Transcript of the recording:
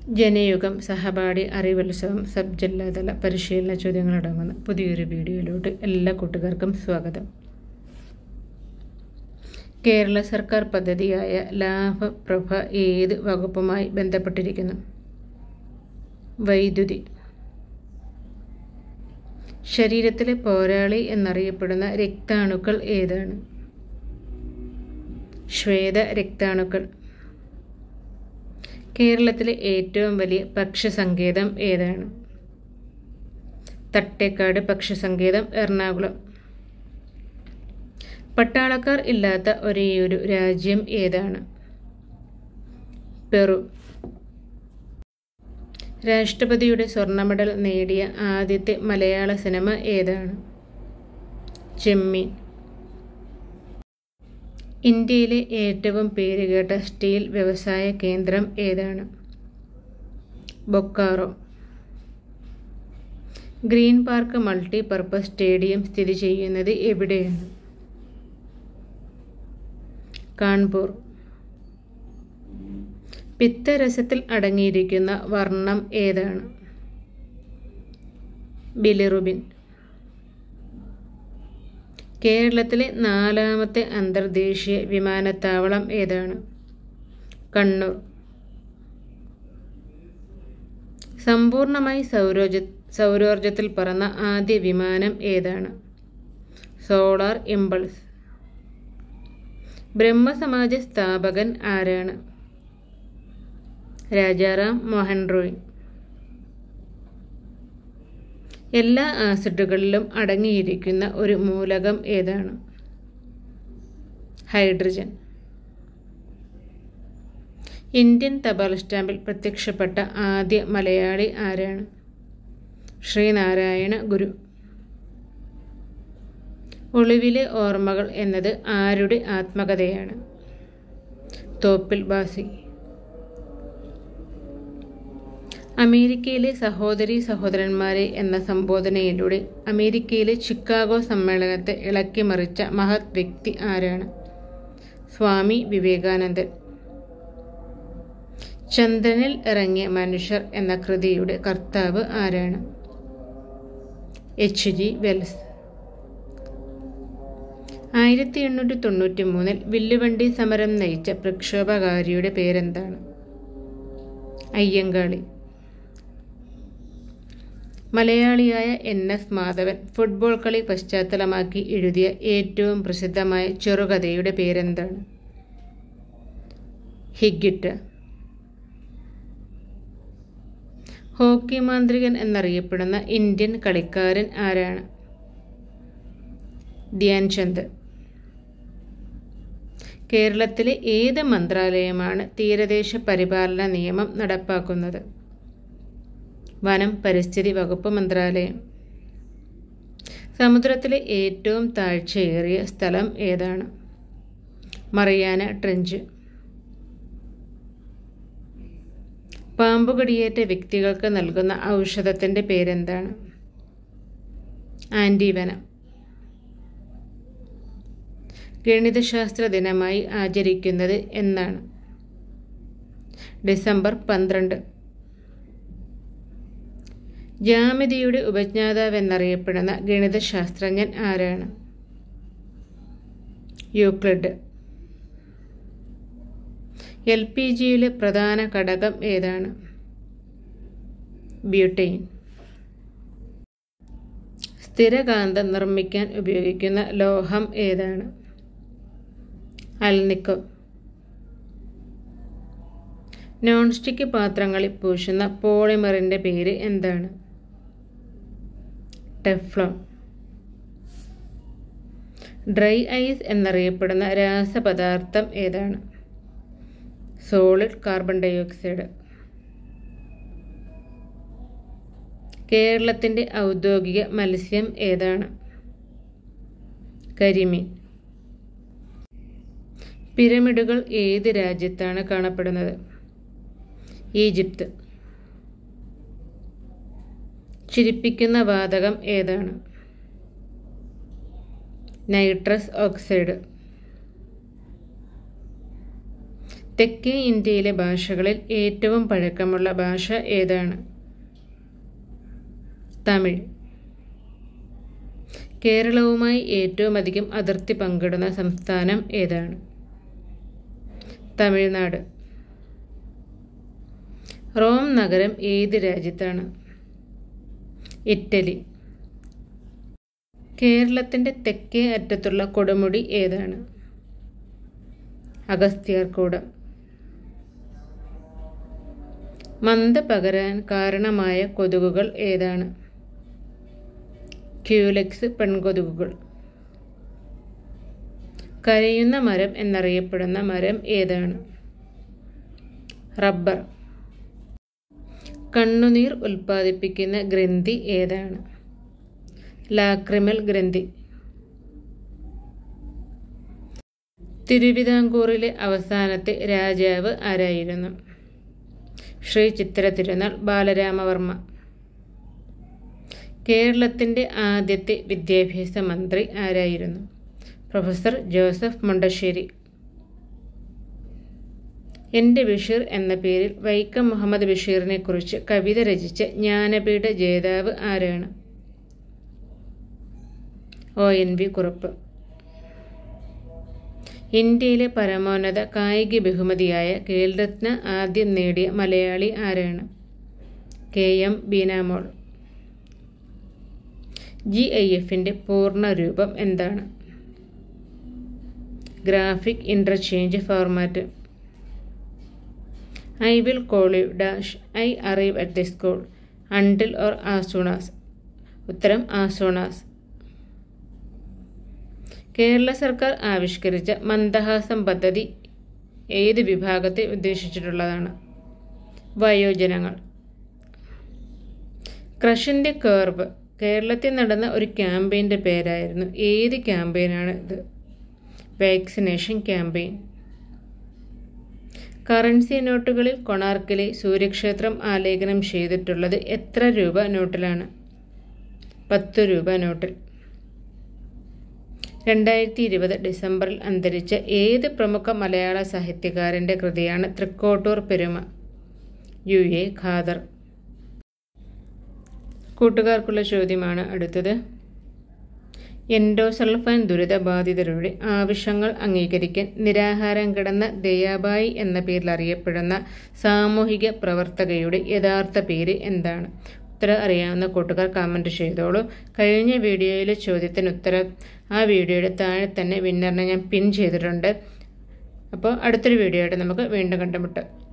Janayugom സഹപാഠി അറിവുത്സവം sub ജില്ലാതല പരിശീലന ചോദ്യങ്ങളടങ്ങുന്ന പുതിയൊരു വീഡിയോയിലോട്ട് എല്ലാ കൂട്ടുകാർക്കും സ്വാഗതം കേരള സർക്കാർ പദ്ധതിയായ ലാഭപ്രഭ ഏത് വകുപ്പുമായി ബന്ധപ്പെട്ടിരിക്കുന്നു വൈദ്യുതി ശരീരത്തിലെ പോരാളി എന്നറിയപ്പെടുന്ന രക്താണുക്കൾ ഏതാണ് ശ്വേത രക്താണുക്കൾ കേരളത്തിലെ ഏറ്റവും വലിയ പക്ഷിസങ്കേതം ഏതാണ് തട്ടേക്കാട് പക്ഷിസങ്കേതം എറണാകുളം പട്ടാളക്കാർ ഇല്ലാത്ത ഒരേയൊരു രാജ്യം ഏതാണ് പെറു രാഷ്ട്രപതിയുടെ സ്വർണ്ണ മെഡൽ നേടിയ ആദ്യത്തെ മലയാള സിനിമ ഏതാണ് ചെമ്മീൻ ഇന്ത്യയിലെ ഏറ്റവും പേരുകേട്ട സ്റ്റീൽ വ്യവസായ കേന്ദ്രം ഏതാണ് Bokaro green park multi purpose stadium സ്ഥിതി ചെയ്യുന്നത് എവിടെയാണ് കാൺപൂർ പിത്തരസത്തിൽ അടങ്ങിയിരിക്കുന്ന വർണ്ണം ഏതാണ് ബിലിറുബിൻ കേരളത്തിലെ നാലാമത്തെ അന്തർദേശീയ വിമാനത്താവളം ഏതാണ് കണ്ണൂർ സമ്പൂർണമായി സൗരോർജ സൗരോർജത്തിൽ പറന്ന ആദ്യ വിമാനം ഏതാണ് സോളാർ ഇമ്പൾസ് ബ്രഹ്മസമാജ സ്ഥാപകൻ ആരാണ് രാജാറാം മോഹൻ റോയ് എല്ലാ ആസിഡുകളിലും അടങ്ങിയിരിക്കുന്ന ഒരു മൂലകം ഏതാണ് ഹൈഡ്രജൻ ഇന്ത്യൻ തപാൽ സ്റ്റാമ്പിൽ പ്രത്യക്ഷപ്പെട്ട ആദ്യ മലയാളി ആരാണ് ശ്രീനാരായണ ഗുരു ഒളിവിലെ ഓർമ്മകൾ എന്നത് ആരുടെ ആത്മകഥയാണ് തോപ്പിൽ ബാസി അമേരിക്കയിലെ സഹോദരി സഹോദരന്മാരെ എന്ന സംബോധനയിലൂടെ അമേരിക്കയിലെ ചിക്കാഗോ സമ്മേളനത്തെ ഇളക്കിമറിച്ച മഹത് വ്യക്തി ആരാണ് സ്വാമി വിവേകാനന്ദൻ ചന്ദ്രനിൽ ഇറങ്ങിയ മനുഷ്യർ എന്ന കൃതിയുടെ കർത്താവ് ആരാണ് എച്ച് ജി വെൽസ് ആയിരത്തി എണ്ണൂറ്റി തൊണ്ണൂറ്റി മൂന്നിൽ വില്ലുവണ്ടി സമരം നയിച്ച പ്രക്ഷോഭകാരിയുടെ പേരെന്താണ് അയ്യങ്കാളി മലയാളിയായ എൻ എസ് മാധവൻ ഫുട്ബോൾ കളി പശ്ചാത്തലമാക്കി എഴുതിയ ഏറ്റവും പ്രസിദ്ധമായ ചെറുകഥയുടെ പേരെന്താണ് ഹിഗിറ്റ ഹോക്കി മാന്ത്രികൻ എന്നറിയപ്പെടുന്ന ഇന്ത്യൻ കളിക്കാരൻ ആരാണ് ധ്യാൻചന്ദ് കേരളത്തിലെ ഏത് മന്ത്രാലയമാണ് തീരദേശ പരിപാലന നിയമം നടപ്പാക്കുന്നത് വനം പരിസ്ഥിതി വകുപ്പ് മന്ത്രാലയം സമുദ്രത്തിലെ ഏറ്റവും താഴ്ചയേറിയ സ്ഥലം ഏതാണ് മറിയാന ട്രെഞ്ച് പാമ്പുകടിയേറ്റ വ്യക്തികൾക്ക് നൽകുന്ന ഔഷധത്തിൻ്റെ പേരെന്താണ് ആൻറ്റിവനം ഗണിതശാസ്ത്ര ദിനമായി ആചരിക്കുന്നത് എന്നാണ് ഡിസംബർ പന്ത്രണ്ട് ജാമിതിയുടെ ഉപജ്ഞാതാവെന്നറിയപ്പെടുന്ന ഗണിതശാസ്ത്രജ്ഞൻ ആരാണ് യൂക്ലിഡ് എൽ പി ജിയിലെ പ്രധാന ഘടകം ഏതാണ് ബ്യൂട്ടെയിൻ സ്ഥിരകാന്തം നിർമ്മിക്കാൻ ഉപയോഗിക്കുന്ന ലോഹം ഏതാണ് അൽനിക്കോ നോൺ സ്റ്റിക്ക് പാത്രങ്ങളിൽ പൂശുന്ന പോളിമറിൻ്റെ പേര് എന്താണ് ടെഫ്ലോൺ ഡ്രൈ ഐസ് എന്നറിയപ്പെടുന്ന രാസപദാർത്ഥം ഏതാണ് സോളിഡ് കാർബൺ ഡയോക്സൈഡ് കേരളത്തിൻ്റെ ഔദ്യോഗിക മത്സ്യം ഏതാണ് കരിമീൻ പിരമിഡുകൾ ഏത് രാജ്യത്താണ് കാണപ്പെടുന്നത് ഈജിപ്ത് ചിരിപ്പിക്കുന്ന വാതകം ഏതാണ് നൈട്രസ് ഓക്സൈഡ് തെക്കേ ഇന്ത്യയിലെ ഭാഷകളിൽ ഏറ്റവും പഴക്കമുള്ള ഭാഷ ഏതാണ് തമിഴ് കേരളവുമായി ഏറ്റവും അധികം അതിർത്തി പങ്കിടുന്ന സംസ്ഥാനം ഏതാണ് തമിഴ്നാട് റോം നഗരം ഏത് രാജ്യത്താണ് ഇറ്റലി കേരളത്തിൻ്റെ തെക്കേ അറ്റത്തുള്ള കൊടുമുടി ഏതാണ് അഗസ്ത്യാർകൂടം മന്ദ പകരാൻ കാരണമായ കൊതുകുകൾ ഏതാണ് ക്യൂലെക്സ് പെൺകൊതുകുകൾ കരയുന്ന മരം എന്നറിയപ്പെടുന്ന മരം ഏതാണ് റബ്ബർ കണ്ണുനീർ ഉൽപ്പാദിപ്പിക്കുന്ന ഗ്രന്ഥി ഏതാണ് ലാക്രിമൽ ഗ്രന്ഥി തിരുവിതാംകൂറിലെ അവസാനത്തെ രാജാവ് ആരായിരുന്നു ശ്രീ ചിത്ര തിരുനാൾ ബാലരാമവർമ്മ കേരളത്തിൻ്റെ ആദ്യത്തെ വിദ്യാഭ്യാസ മന്ത്രി ആരായിരുന്നു പ്രൊഫസർ ജോസഫ് മുണ്ടശ്ശേരി എൻ്റെ ബഷീർ എന്ന പേരിൽ വൈക്കം മുഹമ്മദ് ബഷീറിനെ കുറിച്ച് കവിത രചിച്ച ജ്ഞാനപീഠ ജേതാവ് ആരാണ് ഒ എൻ വി കുറുപ്പ് ഇന്ത്യയിലെ പരമോന്നത കായിക ബഹുമതിയായ ഖേൽരത്ന ആദ്യം നേടിയ മലയാളി ആരാണ് K M Beenamol G I എഫിൻ്റെ പൂർണ്ണ രൂപം എന്താണ് graphic interchange format I will call you dash I arrive at the school until or as soon as ഉത്തരം ആസൂണാസ് കേരള സർക്കാർ ആവിഷ്കരിച്ച മന്ദഹാസം പദ്ധതി ഏത് വിഭാഗത്തെ ഉദ്ദേശിച്ചിട്ടുള്ളതാണ് വയോജനങ്ങൾ ക്രഷിൻ്റെ കേർവ് കേരളത്തിൽ നടന്ന ഒരു ക്യാമ്പയിൻ്റെ പേരായിരുന്നു ഏത് ക്യാമ്പയിനാണ് ഇത് വാക്സിനേഷൻ ക്യാമ്പയിൻ കറൻസി നോട്ടുകളിൽ കൊണാർക്കിലെ സൂര്യക്ഷേത്രം ആലേഖനം ചെയ്തിട്ടുള്ളത് എത്ര രൂപ നോട്ടിലാണ് പത്ത് രൂപ നോട്ടിൽ രണ്ടായിരത്തി ഇരുപത് ഡിസംബറിൽ അന്തരിച്ച ഏത് പ്രമുഖ മലയാള സാഹിത്യകാരൻ്റെ കൃതിയാണ് തൃക്കോട്ടൂർ പെരുമ യു എ ഖാദർ കൂട്ടുകാർക്കുള്ള ചോദ്യമാണ് അടുത്തത് എൻഡോസൾഫാൻ ദുരിതബാധിതരുടെ ആവശ്യങ്ങൾ അംഗീകരിക്കാൻ നിരാഹാരം കിടന്ന ദയാബായി എന്ന പേരിൽ അറിയപ്പെടുന്ന സാമൂഹിക പ്രവർത്തകയുടെ യഥാർത്ഥ പേര് എന്താണ് ഉത്തരം അറിയാവുന്ന കൂട്ടുകാർ കമൻറ്റ് ചെയ്തോളൂ കഴിഞ്ഞ വീഡിയോയിലെ ചോദ്യത്തിന് ഉത്തരം ആ വീഡിയോയുടെ താഴെ തന്നെ വിന്നറിനെ ഞാൻ പിൻ ചെയ്തിട്ടുണ്ട് അപ്പോൾ അടുത്തൊരു വീഡിയോ ആയിട്ട് നമുക്ക് വീണ്ടും കണ്ടുമുട്ടാം